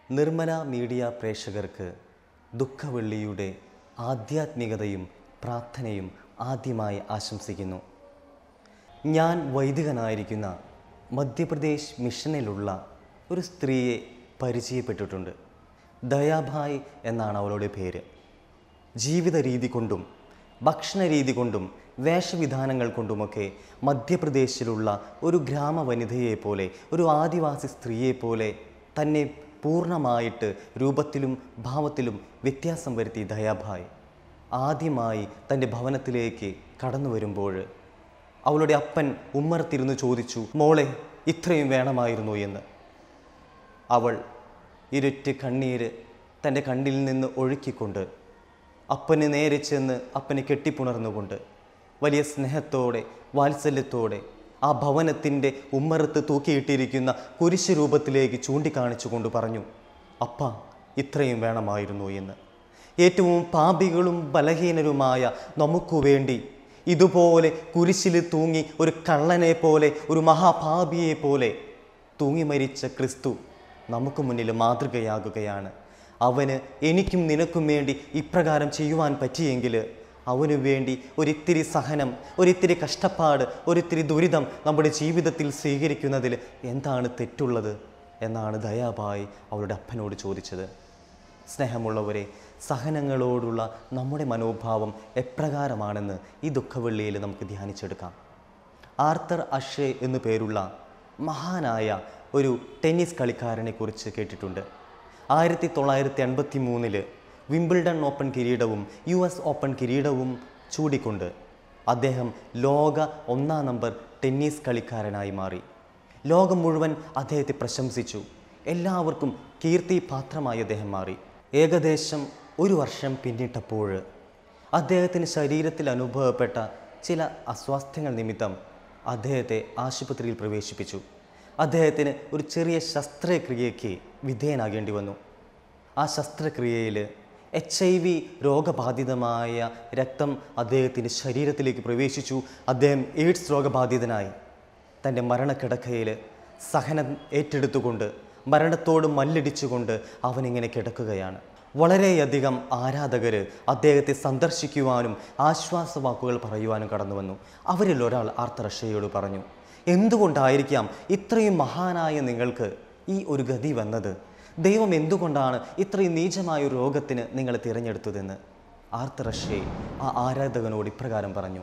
Nirmala media പ്രേക്ഷകർക്ക് ദുഃഖവെള്ളിയുടെ ആധ്യാത്മികതയും പ്രാർത്ഥനയും ആദ്യമായി ആശംസിക്കുന്നു ഞാൻ വൈദികനായിരിക്കുന്ന മധ്യപ്രദേശ് മിഷനിലുള്ള ഒരു സ്ത്രീയെ പരിചയപ്പെട്ടിട്ടുണ്ട് ദയാഭായ് എന്നാണ് അവളുടെ പേര് ജീവിത രീതി കൊണ്ടും ഭക്ഷണ രീതി കൊണ്ടും വേഷവിധാനങ്ങൾ കൊണ്ടുമൊക്കെ മധ്യപ്രദേശിലുള്ള ഒരു ഗ്രാമ വനിതയെ പോലെ ഒരു ആദിവാസി സ്ത്രീയെ പോലെ തന്നെ പൂർണ്ണമായിട്ട് രൂപത്തിലും ഭാവത്തിലും വ്യത്യാസം വരുത്തി ദയാഭായ് ആദ്യമായി തൻ്റെ ഭവനത്തിലേക്ക് കടന്നു വരുമ്പോൾ അവളുടെ അപ്പൻ ഉമ്മറത്തിരുന്ന് ചോദിച്ചു മോളെ ഇത്രയും വേണമായിരുന്നു എന്ന് അവൾ ഇരുറ്റ് കണ്ണീര് തൻ്റെ കണ്ണിൽ നിന്ന് ഒഴുക്കിക്കൊണ്ട് അപ്പന് നേരെ ചെന്ന് അപ്പനെ കെട്ടിപ്പുണർന്നുകൊണ്ട് വലിയ സ്നേഹത്തോടെ വാത്സല്യത്തോടെ ആ ഭവനത്തിൻ്റെ ഉമ്മറത്ത് തൂക്കിയിട്ടിരിക്കുന്ന കുരിശ് രൂപത്തിലേക്ക് ചൂണ്ടിക്കാണിച്ചുകൊണ്ട് പറഞ്ഞു അപ്പ ഇത്രയും വേണമായിരുന്നു എന്ന് ഏറ്റവും പാപികളും ബലഹീനരുമായ നമുക്കു വേണ്ടി ഇതുപോലെ കുരിശിൽ തൂങ്ങി ഒരു കള്ളനെ പോലെ ഒരു മഹാപാപിയെ പോലെ തൂങ്ങി മരിച്ച ക്രിസ്തു നമുക്ക് മുന്നിൽ മാതൃകയാകുകയാണ് അവന് എനിക്കും നിനക്കും വേണ്ടി ഇപ്രകാരം ചെയ്യുവാൻ പറ്റിയെങ്കിൽ അവനു വേണ്ടി ഒരിത്തിരി സഹനം ഒരിത്തിരി കഷ്ടപ്പാട് ഒരിത്തിരി ദുരിതം നമ്മുടെ ജീവിതത്തിൽ സ്വീകരിക്കുന്നതിൽ എന്താണ് തെറ്റുള്ളത് എന്നാണ് ദയാബായി അവളുടെ അപ്പനോട് ചോദിച്ചത് സ്നേഹമുള്ളവരെ സഹനങ്ങളോടുള്ള നമ്മുടെ മനോഭാവം എപ്രകാരമാണെന്ന് ഈ ദുഃഖവെള്ളിയിൽ നമുക്ക് ധ്യാനിച്ചെടുക്കാം ആർത്തർ അഷേ എന്നു പേരുള്ള മഹാനായ ഒരു ടെന്നീസ് കളിക്കാരനെ കുറിച്ച് കേട്ടിട്ടുണ്ട് ആയിരത്തി തൊള്ളായിരത്തി എൺപത്തി മൂന്നില് വിംബിൾഡൺ ഓപ്പൺ കിരീടവും യു എസ് ഓപ്പൺ കിരീടവും ചൂടിക്കൊണ്ട് അദ്ദേഹം ലോക ഒന്നാം നമ്പർ ടെന്നീസ് കളിക്കാരനായി മാറി ലോകം മുഴുവൻ അദ്ദേഹത്തെ പ്രശംസിച്ചു എല്ലാവർക്കും കീർത്തി പാത്രമായി അദ്ദേഹം മാറി ഏകദേശം ഒരു വർഷം പിന്നിട്ടപ്പോൾ അദ്ദേഹത്തിന് ശരീരത്തിൽ അനുഭവപ്പെട്ട ചില അസ്വാസ്ഥ്യങ്ങൾ നിമിത്തം അദ്ദേഹത്തെ ആശുപത്രിയിൽ പ്രവേശിപ്പിച്ചു അദ്ദേഹത്തിന് ഒരു ചെറിയ ശസ്ത്രക്രിയയ്ക്ക് വിധേയനാകേണ്ടി വന്നു ആ ശസ്ത്രക്രിയയിൽ എച്ച് ഐ വി രോഗബാധിതമായ രക്തം അദ്ദേഹത്തിൻ്റെ ശരീരത്തിലേക്ക് പ്രവേശിച്ചു അദ്ദേഹം എയ്ഡ്സ് രോഗബാധിതനായി തൻ്റെ മരണക്കിടക്കയിൽ സഹനം ഏറ്റെടുത്തുകൊണ്ട് മരണത്തോട് മല്ലിടിച്ചുകൊണ്ട് അവനിങ്ങനെ കിടക്കുകയാണ് വളരെയധികം ആരാധകർ അദ്ദേഹത്തെ സന്ദർശിക്കുവാനും ആശ്വാസവാക്കുകൾ പറയുവാനും കടന്നു വന്നു അവരിൽ ഒരാൾ ആർത്തറഷയോട് പറഞ്ഞു എന്തുകൊണ്ടായിരിക്കാം ഇത്രയും മഹാനായ നിങ്ങൾക്ക് ഈ ഒരു ഗതി വന്നത് ദൈവം എന്തുകൊണ്ടാണ് ഇത്രയും നീചമായ ഒരു രോഗത്തിന് നിങ്ങളെ തിരഞ്ഞെടുത്തതെന്ന് ആർത്തറഷേ ആ ആരാധകനോട് ഇപ്രകാരം പറഞ്ഞു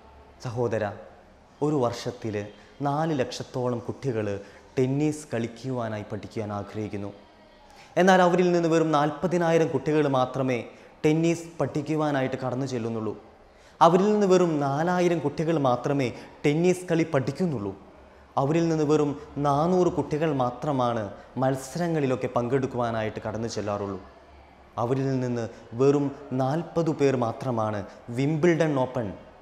സഹോദര ഒരു വർഷത്തിൽ നാല് ലക്ഷത്തോളം കുട്ടികൾ ടെന്നീസ് കളിക്കുവാനായി പഠിക്കുവാൻ ആഗ്രഹിക്കുന്നു എന്നാൽ അവരിൽ നിന്ന് വെറും നാൽപ്പതിനായിരം കുട്ടികൾ മാത്രമേ ടെന്നീസ് പഠിക്കുവാനായിട്ട് കടന്നു ചെല്ലുന്നുള്ളൂ അവരിൽ നിന്ന് വെറും നാലായിരം കുട്ടികൾ മാത്രമേ ടെന്നീസ് കളി പഠിക്കുന്നുള്ളൂ അവരിൽ നിന്ന് വെറും നാനൂറ് കുട്ടികൾ മാത്രമാണ് മത്സരങ്ങളിലൊക്കെ പങ്കെടുക്കുവാനായിട്ട് കടന്നു ചെല്ലാറുള്ളൂ അവരിൽ നിന്ന് വെറും നാൽപ്പത് പേർ മാത്രമാണ് Wimbledon open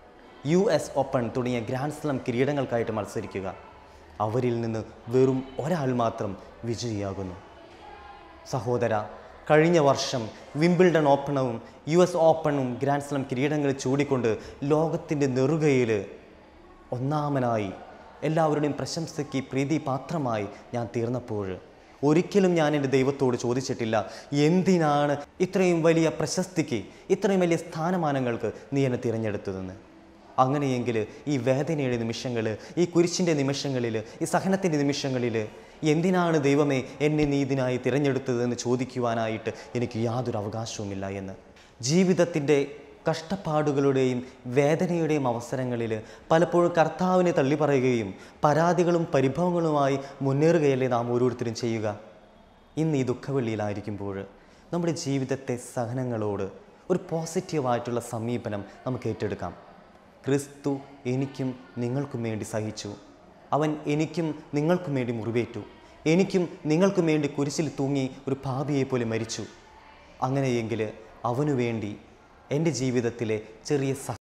U S open തുടങ്ങിയ ഗ്രാൻഡ് സ്ലാം കിരീടങ്ങൾക്കായിട്ട് മത്സരിക്കുക അവരിൽ നിന്ന് വെറും ഒരാൾ മാത്രം വിജയിയാകുന്നു സഹോദര കഴിഞ്ഞ വർഷം വിംബിൾഡൺ ഓപ്പണും യു എസ് ഓപ്പണും ഗ്രാൻഡ് സ്ലാം കിരീടങ്ങൾ ചൂടിക്കൊണ്ട് ലോകത്തിൻ്റെ നെറുകയിൽ ഒന്നാമനായി എല്ലാവരുടെയും പ്രശംസയ്ക്ക് പ്രീതി പാത്രമായി ഞാൻ തീർന്നപ്പോൾ ഒരിക്കലും ഞാൻ എൻ്റെ ദൈവത്തോട് ചോദിച്ചിട്ടില്ല എന്തിനാണ് ഇത്രയും വലിയ പ്രശസ്തിക്ക് ഇത്രയും വലിയ സ്ഥാനമാനങ്ങൾക്ക് നീ എന്നെ തിരഞ്ഞെടുത്തതെന്ന് അങ്ങനെയെങ്കിൽ ഈ വേദനയുടെ നിമിഷങ്ങൾ ഈ കുരിശിൻ്റെ നിമിഷങ്ങളിൽ ഈ സഹനത്തിൻ്റെ നിമിഷങ്ങളിൽ എന്തിനാണ് ദൈവമേ എന്നെ നീ ഇതിനായി തിരഞ്ഞെടുത്തതെന്ന് ചോദിക്കുവാനായിട്ട് എനിക്ക് യാതൊരു അവകാശവുമില്ല എന്ന് ജീവിതത്തിൻ്റെ കഷ്ടപ്പാടുകളുടെയും വേദനയുടെയും അവസരങ്ങളിൽ പലപ്പോഴും കർത്താവിനെ തള്ളി പറയുകയും പരാതികളും പരിഭവങ്ങളുമായി മുന്നേറുകയല്ലേ നാം ഓരോരുത്തരും ചെയ്യുക ഇന്ന് ഈ ദുഃഖവെള്ളിയിലായിരിക്കുമ്പോൾ നമ്മുടെ ജീവിതത്തെ സഹനങ്ങളോട് ഒരു പോസിറ്റീവായിട്ടുള്ള സമീപനം നമുക്ക് ഏറ്റെടുക്കാം ക്രിസ്തു എനിക്കും നിങ്ങൾക്കും വേണ്ടി സഹിച്ചു അവൻ എനിക്കും നിങ്ങൾക്കും വേണ്ടി മുറിവേറ്റു എനിക്കും നിങ്ങൾക്കും വേണ്ടി കുരിശിൽ തൂങ്ങി ഒരു പാപിയെ പോലെ മരിച്ചു അങ്ങനെയെങ്കിൽ അവനു വേണ്ടി എൻ്റെ ജീവിതത്തിലെ ചെറിയ സഹ